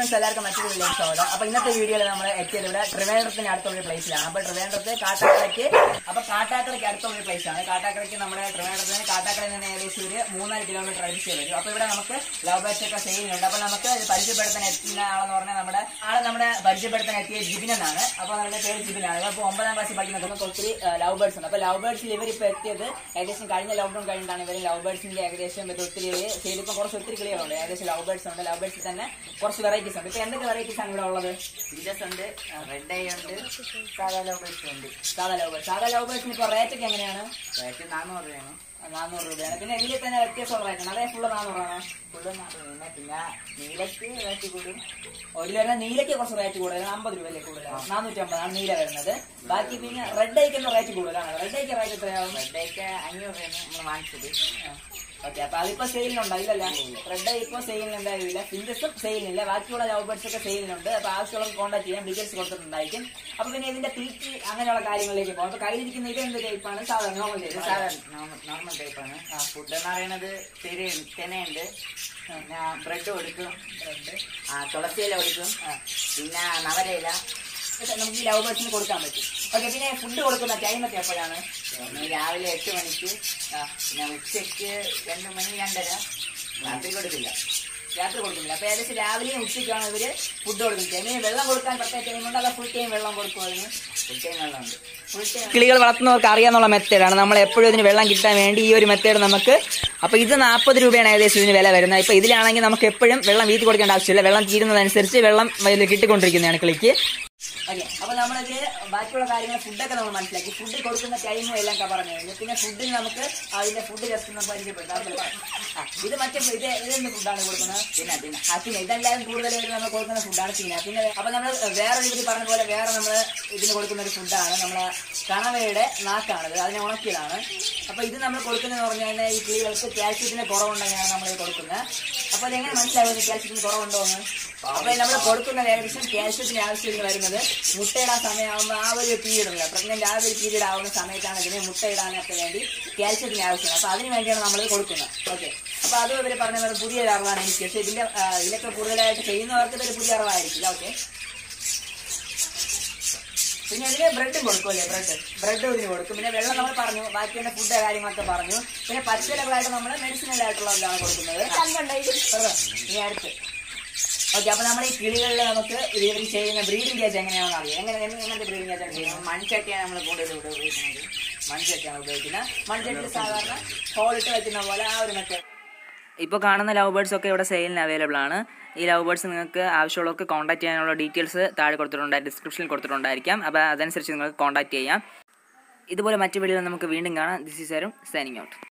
Friends എല്ലാവർക്കും മറ്റൊരു video സ്വാഗതം അപ്പൊ ഇന്നത്തെ വീഡിയോയിൽ നമ്മൾ എത്തിയത് ഇവിടെ ട്രിവേൻഡ്രത്തിന് അടുത്തുള്ള പ്ലേസിലാണ് അപ്പൊ ട്രിവേൻഡ്രത്ത് കാട്ടാക്കടയ്ക്ക് അപ്പൊ കാട്ടാക്കടയ്ക്ക് അടുത്തുള്ള പ്ലേസ് ആണ് കാട്ടാക്കടയ്ക്ക് നമ്മുടെ ട്രിവേൻഡ്രത്തിന് കാട്ടാക്കടയിൽ നിന്ന് ഏകദേശം ഒരു മൂന്നാല് കിലോമീറ്റർ അടിച്ച് വരും അപ്പൊ ഇവിടെ നമുക്ക് ലവ് ബേർഡ്സ് ഒക്കെ സെയിലുണ്ട് അപ്പൊ നമുക്ക് ഇത് പരിചയപ്പെടുത്താൻ എത്തുന്ന ആളെന്ന് പറഞ്ഞാൽ നമ്മുടെ ആള് നമ്മുടെ പരിചയപ്പെടുത്താൻ എത്തിയ ജിബിൻ എന്നാണ് അപ്പൊ നമ്മുടെ പേര് ജിബിനാണ് അപ്പൊ ഒമ്പതാം ക്ലാസ്സിൽ പഠിക്കുന്ന നമുക്ക് ഒത്തിരി ലവ് ബേർഡ്സ് ഉണ്ട് അപ്പൊ ലവ് ബേർഡ്സിൽ ഇവർ ഇപ്പൊ എത്തിയത് ഏകദേശം കഴിഞ്ഞ ലോക്ക്ഡൌൺ കഴിഞ്ഞിട്ടാണ് ഇവർ ലവ് ബേർഡ്സിന്റെ ഏകദേശം ഇത് ഒത്തിരി സെയിലിപ്പം കുറച്ച് ഒത്തിരി കിളികളുണ്ട് ഏകദേശം ലവ് ബേർഡ്സ് ഉണ്ട് ലവ് ബേർഡ്സിൽ തന്നെ കുറച്ച് വെറൈറ്റീസ് ഉണ്ട് ഇപ്പൊ എന്തൊക്കെ വെറൈറ്റീസ് ആണ് ഇവിടെ ഉള്ളത് വിജസ് ഉണ്ട് റെഡ് ഐ ഉണ്ട് സാധാ ലോബേഴ്സ് ഉണ്ട് സാധാ ലവ് ബേർഡ് സാധാ ലവ് ബേർഡ്സിന് ഇപ്പൊ റേറ്റ് ഒക്കെ എങ്ങനെയാണ് റേറ്റ് നാനൂറ് രൂപയാണ് നാനൂറ് രൂപയാണ് പിന്നെ ഇതിൽ തന്നെ വ്യത്യാസമുള്ള റേറ്റ് ആണ് അതേ ഫുള്ള് നാനൂറാണ് ഫുള്ള് നാനൂറ് രൂപ പിന്നെ നീലയ്ക്ക് റേറ്റ് കൂടും ഒരു വരുന്ന നീലയ്ക്ക് കുറച്ച് റേറ്റ് കൂടുതലാണ് അമ്പത് രൂപയിലെ കൂടുതലാണ് നാനൂറ്റി അമ്പതാണ് നീല വരുന്നത് ബാക്കി പിന്നെ റെഡ് ഐക്കുന്ന റേറ്റ് കൂടുതലാണ് റെഡ് ഐക്ക് റേറ്റ് എത്രയാവും റെഡ് ഐക്ക് അഞ്ഞൂറ് രൂപയാണ് നമ്മൾ വാങ്ങിച്ചത് ഓക്കെ അപ്പൊ അതിപ്പോ സെയിലിനുണ്ടോ ഇല്ലല്ല റെഡ് ഇപ്പൊ സെയിലിനുണ്ടായില്ല ഫിഞ്ചസും സെയിലിനില്ല ബാക്കിയുള്ള ലവ് ബേർഡ്സ് ഒക്കെ സെയിലിനുണ്ട് അപ്പൊ ആവശ്യമുള്ളവർ കോൺടാക്ട് ചെയ്യാൻ ഡീറ്റെയിൽസ് കൊടുത്തിട്ടുണ്ടായിരിക്കും അപ്പൊ പിന്നെ ഇതിന്റെ തീറ്റി അങ്ങനെയുള്ള കാര്യങ്ങളിലേക്ക് പോകും അപ്പൊ കയ്യിലിരിക്കുന്ന ഇത് എന്ത് ടൈപ്പാണ് സാധാരണ നോർമൽ ഇത് ടൈപ്പ് സാധാ നോർമൽ ടൈപ്പാണ് ഫുഡ് എന്ന് പറയുന്നത് തിരി തെനയുണ്ട് പിന്നെ ബ്രെഡ് കൊടുക്കും ആ തുളസിയില കൊടുക്കും പിന്നെ നവരയില പക്ഷെ നമുക്ക് ഈ ലവ് ബേർഡ്സിന് കൊടുക്കാൻ പറ്റും ഓക്കെ പിന്നെ ഫുഡ് കൊടുക്കുന്ന ടൈം ഒക്കെ എപ്പോഴാണ് പിന്നെ രാവിലെ എട്ട് മണിക്ക് പിന്നെ ഉച്ചയ്ക്ക് രണ്ട് മണി രണ്ടര രാത്രി കൊടുക്കില്ല രാത്രി കൊടുക്കുന്നില്ല അപ്പൊ ഏകദേശം രാവിലെയും ഉച്ചയ്ക്കാണ് ഇവര് ഫുഡ് കൊടുക്കുന്നത് എങ്ങനെ വെള്ളം കൊടുക്കാൻ പ്രത്യേക ടൈം ഉണ്ട് അല്ല ഫുൾ ടൈം വെള്ളം കൊടുക്കും അതിന് ഫുൾ ടൈം വെള്ളമുണ്ട് ഫുൾ ടൈം കിളികൾ വളർത്തുന്നവർക്ക് അറിയാന്നുള്ള മെത്തേഡാണ് നമ്മൾ എപ്പോഴും ഇതിന് വെള്ളം കിട്ടാൻ വേണ്ടി ഈ ഒരു മെത്തേഡ് നമുക്ക് അപ്പൊ ഇത് നാൽപ്പത് രൂപയാണ് ഏകദേശം ഇതിന് വില വരുന്നത് ഇപ്പൊ ഇതിലാണെങ്കിൽ നമുക്ക് എപ്പോഴും വെള്ളം വീട്ടിൽ കൊടുക്കേണ്ട ആവശ്യമില്ല വെള്ളം തീരുന്നതനുസരിച്ച് വെള്ളം ഇതിൽ കിട്ടിക്കൊണ്ടിരിക്കുന്നതാണ് കിളിക്ക് ഓക്കെ അപ്പൊ നമ്മളിത് ബാക്കിയുള്ള കാര്യങ്ങൾ ഫുഡൊക്കെ നമ്മൾ മനസ്സിലാക്കി ഫുഡ് കൊടുക്കുന്ന ടൈമും എല്ലാം ഒക്കെ പറഞ്ഞു കഴിഞ്ഞു പിന്നെ ഫുഡിന് നമുക്ക് അതിന്റെ ഫുഡ് ജസ്റ്റ് ഒന്ന് പരിചയപ്പെടുത്താം ആ, ഇത് മറ്റേ ഇത് ഇതെന്ത് ഫുഡാണ് കൊടുക്കുന്നത് പിന്നെ പിന്നെ ആ പിന്നെ ഇതെല്ലാവരും കൂടുതലായിട്ട് നമ്മൾ കൊടുക്കുന്ന ഫുഡാണ് പിന്നെ പിന്നെ അപ്പൊ നമ്മൾ വേറെ ഇതിൽ പറഞ്ഞ പോലെ വേറെ നമ്മൾ ഇതിന് കൊടുക്കുന്ന ഒരു ഫുഡാണ് നമ്മളെ കണവയുടെ നാക്കാണിത് അതിനെ ഉണക്കിയതാണ് അപ്പൊ ഇത് നമ്മൾ കൊടുക്കുന്നതെന്ന് പറഞ്ഞു കഴിഞ്ഞാൽ ഈ കിളികൾക്ക് കാൽസ്യത്തിന് കുറവുണ്ടെന്നാണ് നമ്മൾ ഇത് കൊടുക്കുന്നത് അപ്പൊ അതെങ്ങനെ മനസ്സിലാവുന്നത് കാൽസ്യത്തിന് കുറവുണ്ടോ എന്ന് അപ്പൊ നമ്മൾ കൊടുക്കുന്നത് ഏകദേശം കാൽസ്യത്തിന് ആവശ്യം വരുന്നത് മുട്ടയിടാൻ സമയമാകുമ്പോൾ ആ ഒരു പീരീഡ് ഉണ്ട് പ്രഗ്നന്റ് ആ ഒരു പീരീഡ് ആവുന്ന സമയത്താണ് ഇതിന് മുട്ടയിടാനൊക്കെ വേണ്ടി കാൽസ്യത്തിന് ആവശ്യം അപ്പൊ അതിന് വേണ്ടിയാണ് നമ്മൾ കൊടുക്കുന്നത് ഓക്കെ അപ്പൊ അത് ഇവര് പറഞ്ഞ പോലെ പുതിയൊരു അറിവാണ് എനിക്ക് പക്ഷെ ഇതിന്റെ ആ, ഇതിലൊക്കെ കൂടുതലായിട്ട് ചെയ്യുന്നവർക്ക് ഇതൊരു പുതിയ അറിവായിരിക്കില്ല ഓക്കെ പിന്നെ ഇതിന് ബ്രെഡും കൊടുക്കുമല്ലേ ബ്രെഡ് ബ്രെഡ് ഇതിന് കൊടുക്കും പിന്നെ വെള്ളം നമ്മൾ പറഞ്ഞു ബാക്കിയുള്ള ഫുഡ് കാര്യങ്ങളൊക്കെ പറഞ്ഞു പിന്നെ പച്ചിലകളായിട്ട് നമ്മൾ മെഡിസിനൽ ആയിട്ടുള്ള ഇതാണ് കൊടുക്കുന്നത് വെറുതെ. ഇനി അടുത്ത് ഓക്കെ അപ്പൊ നമ്മൾ ഈ കിളികളിൽ നമുക്ക് ഇവർ ചെയ്യുന്ന ബ്രീഡിംഗ് കേസ് എങ്ങനെയാണെന്ന് അറിയാം എങ്ങനെ എങ്ങനത്തെ ബ്രീഡിംഗ് കേസ് ചെയ്യുന്നത് മൺചട്ടിയാണ് നമ്മൾ കൂടുതൽ ഇവിടെ ഉപയോഗിക്കുന്നത് മൺചട്ടിയാണ് ഉപയോഗിക്കുന്നത് മൺചട്ടി സാധാരണ ഹോളിട്ട് വെക്കുന്ന പോലെ ആ ഒരു മെത്തേഡ് ഇപ്പോൾ കാണുന്ന ലവ് ബേർഡ്സ് ഒക്കെ ഇവിടെ സെയിലിന് അവൈലബിൾ ആണ് ഈ ലവ് ബേർഡ്സ് നിങ്ങൾക്ക് ആവശ്യമുള്ളവർക്ക് കോൺടാക്ട് ചെയ്യാനുള്ള ഡീറ്റെയിൽസ് താഴെ കൊടുത്തിട്ടുണ്ട് ഡിസ്ക്രിപ്ഷനിൽ കൊടുത്തിട്ടുണ്ടായിരിക്കാം അപ്പോൾ അതനുസരിച്ച് നിങ്ങൾക്ക് കോൺടാക്ട് ചെയ്യാം ഇതുപോലെ മറ്റു വീഡിയോയിൽ നമുക്ക് വീണ്ടും കാണാം ദിസ് ഈസ് ആരും സൈനിങ് ഔട്ട്